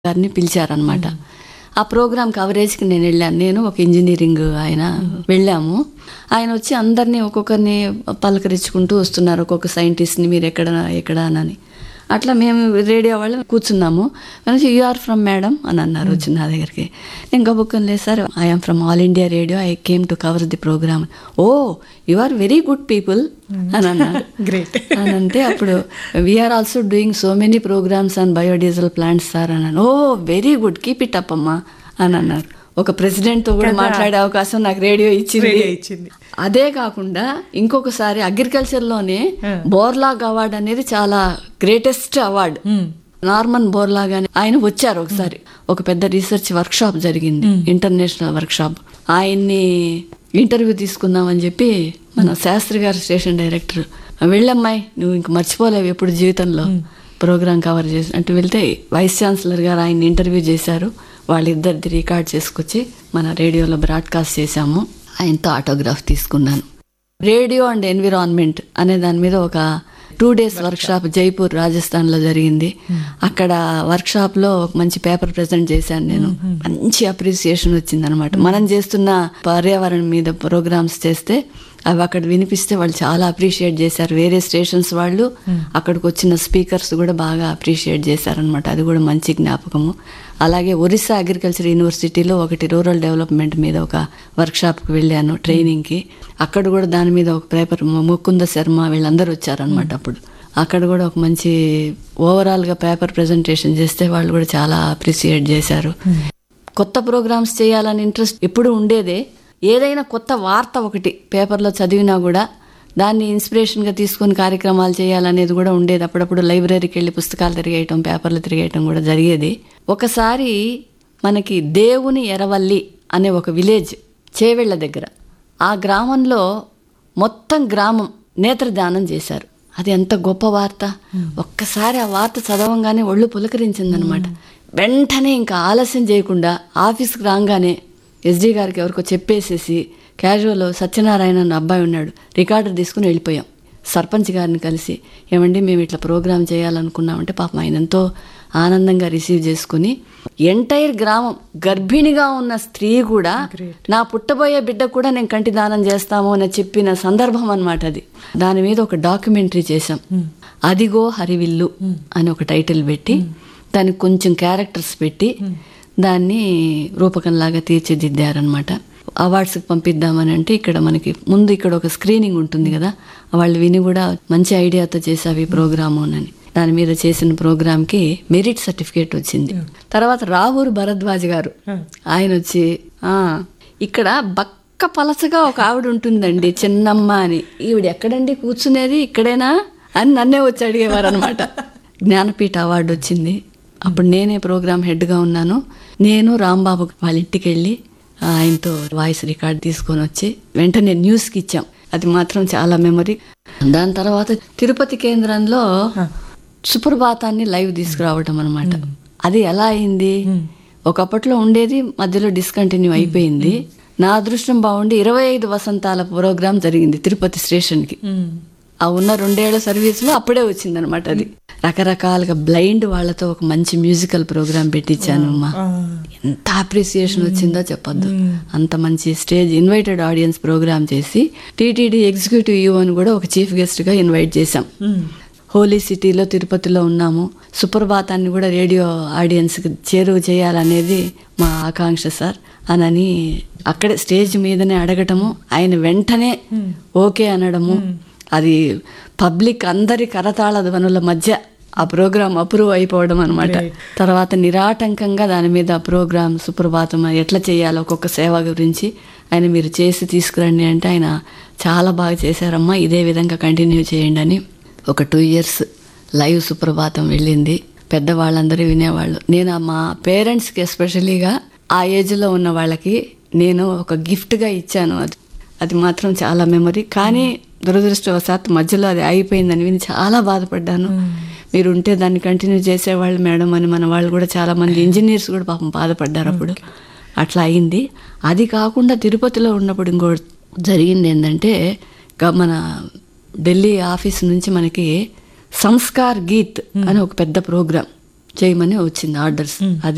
గారిని పిలిచారనమాట ఆ ప్రోగ్రామ్ కవరేజ్కి నేను వెళ్ళాను నేను ఒక ఇంజనీరింగ్ ఆయన వెళ్ళాము ఆయన వచ్చి అందరినీ ఒక్కొక్కరిని పలకరించుకుంటూ వస్తున్నారు ఒక్కొక్క సైంటిస్ట్ని మీరు ఎక్కడ ఎక్కడ అని అట్లా మేము రేడియో వాళ్ళు కూర్చున్నాము అనేసి యు ఆర్ ఫ్రమ్ మేడం అని అన్నారు వచ్చి నా దగ్గరికి నేను గబుక్కని లేదు sir I'm from All India Radio I came to cover the programme oh you are very good people అని అన్నారు గ్రేట్ అని అంటే అప్పుడు we are also doing so many programmes on biodiesel plants sir అన్నాను oh very good keep it up అమ్మా అని అన్నారు ఒక ప్రెసిడెంట్ తో కూడా మాట్లాడే అవకాశం నాకు రేడియో ఇచ్చింది రేడియో ఇచ్చింది. అదే కాకుండా ఇంకొకసారి అగ్రికల్చర్ లోనే బోర్లాగ్ అవార్డ్ అనేది చాలా గ్రేటెస్ట్ అవార్డ్ నార్మన్ బోర్లాగ్ అని ఆయన వచ్చారు ఒకసారి ఒక పెద్ద రీసెర్చ్ వర్క్ షాప్ జరిగింది ఇంటర్నేషనల్ వర్క్ షాప్ ఆయన్ని ఇంటర్వ్యూ తీసుకుందామని చెప్పి మన శాస్త్రి గారు స్టేషన్ డైరెక్టర్ వెళ్ళమ్మాయి నువ్వు ఇంక మర్చిపోలేవు ఎప్పుడు జీవితంలో ప్రోగ్రామ్ కవర్ చేసి అంటే వెళ్తే వైస్ ఛాన్సలర్ గారు ఆయన ఇంటర్వ్యూ చేశారు వాళ్ళిద్దరిది రికార్డ్ చేసుకొచ్చి మన రేడియోలో బ్రాడ్కాస్ట్ చేశాము ఆయనతో ఆటోగ్రాఫ్ తీసుకున్నాను రేడియో అండ్ ఎన్విరాన్మెంట్ అనే దాని మీద ఒక two days workshop Jaipur Rajasthan లో జరిగింది అక్కడ వర్క్ షాప్ లో ఒక మంచి పేపర్ ప్రెజెంట్ చేశాను నేను మంచి అప్రిసియేషన్ వచ్చింది అనమాట మనం చేస్తున్న పర్యావరణం మీద ప్రోగ్రామ్స్ చేస్తే అవి అక్కడ వినిపిస్తే వాళ్ళు చాలా అప్రిషియేట్ చేశారు వేరే స్టేషన్స్ వాళ్ళు అక్కడికి వచ్చిన స్పీకర్స్ కూడా బాగా అప్రిషియేట్ చేశారనమాట అది కూడా మంచి జ్ఞాపకము అలాగే ఒరిస్సా అగ్రికల్చర్ యూనివర్సిటీలో ఒకటి రూరల్ డెవలప్మెంట్ మీద ఒక వర్క్ షాప్కి వెళ్ళాను ట్రైనింగ్కి అక్కడ కూడా దాని మీద ఒక పేపర్ ముకుంద శర్మ వీళ్ళందరూ వచ్చారనమాట అప్పుడు అక్కడ కూడా ఒక మంచి ఓవరాల్గా పేపర్ ప్రజెంటేషన్ చేస్తే వాళ్ళు కూడా చాలా అప్రిసియేట్ చేశారు కొత్త ప్రోగ్రామ్స్ చేయాలని ఇంట్రెస్ట్ ఎప్పుడు ఉండేదే ఏదైనా కొత్త వార్త ఒకటి పేపర్లో చదివినా కూడా దాన్ని ఇన్స్పిరేషన్గా తీసుకొని కార్యక్రమాలు చేయాలనేది కూడా ఉండేది అప్పుడప్పుడు లైబ్రరీకి వెళ్ళి పుస్తకాలు తిరిగేయటం పేపర్లు తిరిగేయటం కూడా జరిగేది ఒకసారి మనకి దేవుని ఎరవల్లి అనే ఒక విలేజ్ చేవెళ్ళ దగ్గర ఆ గ్రామంలో మొత్తం గ్రామం నేత్రదానం చేశారు అది ఎంత గొప్ప వార్త ఒక్కసారి ఆ వార్త చదవంగానే ఒళ్ళు పులకరించిందనమాట వెంటనే ఇంకా ఆలస్యం చేయకుండా ఆఫీస్కి రాగానే ఎస్డీ గారికి ఎవరికో చెప్పేసేసి క్యాజువల్ సత్యనారాయణ అన్న అబ్బాయి ఉన్నాడు రికార్డర్ తీసుకుని వెళ్ళిపోయాం సర్పంచ్ గారిని కలిసి ఏమండి మేము ఇట్లా ప్రోగ్రామ్ చేయాలనుకున్నామంటే పాపం ఆయన ఎంతో ఆనందంగా రిసీవ్ చేసుకుని ఎంటైర్ గ్రామం గర్భిణిగా ఉన్న స్త్రీ కూడా నా పుట్టబోయే బిడ్డ కూడా నేను కంటి దానం చేస్తాము అని చెప్పిన సందర్భం అన్నమాట అది దాని మీద ఒక డాక్యుమెంటరీ చేశాం అదిగో హరివిల్లు అని ఒక టైటిల్ పెట్టి దానికి కొంచెం క్యారెక్టర్స్ పెట్టి దాన్ని రూపకంలాగా తీర్చిదిద్దారనమాట అవార్డ్స్కి పంపిద్దామని అంటే ఇక్కడ మనకి ముందు ఇక్కడ ఒక స్క్రీనింగ్ ఉంటుంది కదా వాళ్ళు విని కూడా మంచి ఐడియాతో చేసావి ప్రోగ్రాము అని దాని మీద చేసిన ప్రోగ్రామ్కి మెరిట్ సర్టిఫికేట్ వచ్చింది తర్వాత రాహుల్ భరద్వాజ్ గారు ఆయన వచ్చి ఆ ఇక్కడ బక్క పలసగా ఒక ఆవిడ ఉంటుందండి చిన్నమ్మ అని ఈవిడ ఎక్కడండి కూర్చునేది ఇక్కడేనా అని నన్నే వచ్చి అడిగేవారు అనమాట జ్ఞానపీఠ అవార్డు వచ్చింది అప్పుడు నేనే ప్రోగ్రామ్ హెడ్గా ఉన్నాను నేను రాంబాబు వాళ్ళ ఇంటికి వెళ్ళి ఆయనతో వాయిస్ రికార్డ్ తీసుకొని వచ్చి వెంటనే న్యూస్కి ఇచ్చాం అది మాత్రం చాలా మెమరీ దాని తర్వాత తిరుపతి కేంద్రంలో సుప్రభాతాన్ని లైవ్ తీసుకురావటం అనమాట అది ఎలా అయింది ఒకప్పట్లో ఉండేది మధ్యలో డిస్కంటిన్యూ అయిపోయింది నా అదృష్టం బాగుండి ఇరవై ఐదు వసంతాల ప్రోగ్రాం జరిగింది తిరుపతి స్టేషన్కి ఆ ఉన్న రెండేళ్ల సర్వీస్లో అప్పుడే వచ్చిందనమాట అది రకరకాలుగా బ్లైండ్ వాళ్ళతో ఒక మంచి మ్యూజికల్ ప్రోగ్రామ్ పెట్టించాను అమ్మా ఎంత అప్రిసియేషన్ వచ్చిందో చెప్పొద్దు అంత మంచి స్టేజ్ ఇన్వైటెడ్ ఆడియన్స్ ప్రోగ్రామ్ చేసి టీటీడీ ఎగ్జిక్యూటివ్ యూ అని కూడా ఒక చీఫ్ గెస్ట్ గా ఇన్వైట్ చేశాం హోలీ సిటీలో తిరుపతిలో ఉన్నాము సుప్రభాతాన్ని కూడా రేడియో ఆడియన్స్కి చేరువ చేయాలనేది మా ఆకాంక్ష సార్ అనని అక్కడే స్టేజ్ మీదనే అడగటము ఆయన వెంటనే ఓకే అనడము అది పబ్లిక్ అందరి కరతాళ ధ్వనుల మధ్య ఆ ప్రోగ్రామ్ అప్రూవ్ అయిపోవడం అనమాట తర్వాత నిరాటంకంగా దాని మీద ప్రోగ్రామ్ సుప్రభాతం ఎట్లా చేయాలో ఒక్కొక్క సేవ గురించి ఆయన మీరు చేసి తీసుకురండి అంటే ఆయన చాలా బాగా చేశారమ్మా ఇదే విధంగా కంటిన్యూ చేయండి అని ఒక టూ ఇయర్స్ లైవ్ సుప్రభాతం వెళ్ళింది పెద్దవాళ్ళందరూ వినేవాళ్ళు నేను మా పేరెంట్స్కి ఎస్పెషలీగా ఆ ఏజ్లో ఉన్న వాళ్ళకి నేను ఒక గిఫ్ట్గా ఇచ్చాను అది అది మాత్రం చాలా మెమరీ కానీ దురదృష్టవశాత్ మధ్యలో అది అయిపోయిందని విని చాలా బాధపడ్డాను మీరు ఉంటే దాన్ని కంటిన్యూ చేసేవాళ్ళు మేడం అని మన వాళ్ళు కూడా చాలా మంది ఇంజనీర్స్ కూడా పాపం బాధపడ్డారు అప్పుడు అట్లా అయింది అది కాకుండా తిరుపతిలో ఉన్నప్పుడు ఇంకో జరిగింది ఏంటంటే గ- మన ఢిల్లీ ఆఫీస్ నుంచి మనకి సంస్కార్ గీత్ అని ఒక పెద్ద ప్రోగ్రామ్ చేయమని వచ్చింది ఆర్డర్స్ అది